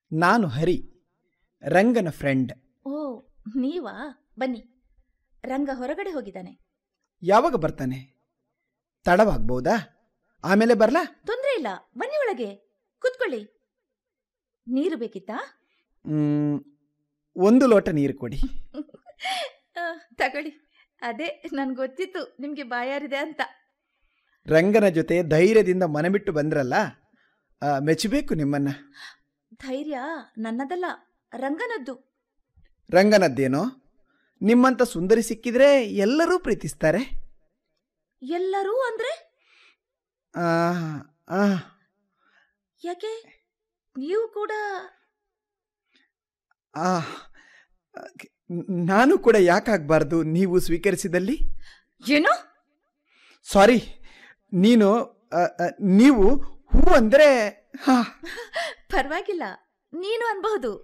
ನಾನು ಹರಿ ರಂಗನ ಫ್ರೆಂಡ್ ಓ ನೀವಾ ಬನ್ನಿ ರಂಗ ಹೊರಗಡೆ ಹೋಗಿದ್ದಾನೆ ಯಾವಾಗ ಬರ್ತಾನೆ ತಡವಾಗ್ಬೋದಾ ಆಮೇಲೆ ಬರ್ಲಾ ತೊಂದ್ರೆ ಇಲ್ಲ ಬನ್ನಿ ಒಳಗೆ ಕೂತ್ಕೊಳ್ಳಿ ನೀರು ಬೇಕಿತ್ತಾ ಮ್, ಒಂದು ಲೋಟ ನೀರು ಕೊಡಿ ಆ, ತಗೊಳ್ಳಿ ಅದೇ ನನ್ಗೆ ಗೊತ್ತಿತ್ತು ನಿಮ್ಗೆ ಬಾಯಾರಿದೆ ಅಂತ ರಂಗನ ಜೊತೆ ಧೈರ್ಯದಿಂದ ಮನಬಿಟ್ಟು ಬಂದ್ರಲ್ಲ ಆ, ಮೆಚ್ಚಬೇಕು ನಿಮ್ಮನ್ನ ಧೈರ್ಯ ನನ್ನದಲ್ಲ ರಂಗನದ್ದು ರಂಗನದ್ದೇನೋ ನಿಮ್ಮಂತ ಸುಂದರಿ ಸಿಕ್ಕಿದ್ರೆ ಎಲ್ಲರೂ ಪ್ರೀತಿಸ್ತಾರೆ ಎಲ್ಲರೂ ಅಂದ್ರೆ ಆ, ಆ, ಯಾಕೆ ನೀವು ಕೂಡ ಆ, ನಾನು ಕೂಡ ಯಾಕಾಗಬಾರ್ದು ನೀವು ಸ್ವೀಕರಿಸಿದಲ್ಲಿ ಏನೋ ಸಾರಿ ನೀನು ಆ, ಆ, ನೀವು ಹೂ ಅಂದ್ರೆ ಹಾ ಪರವಾಗಿಲ್ಲ ನೀನು ಅನ್ಬಹುದು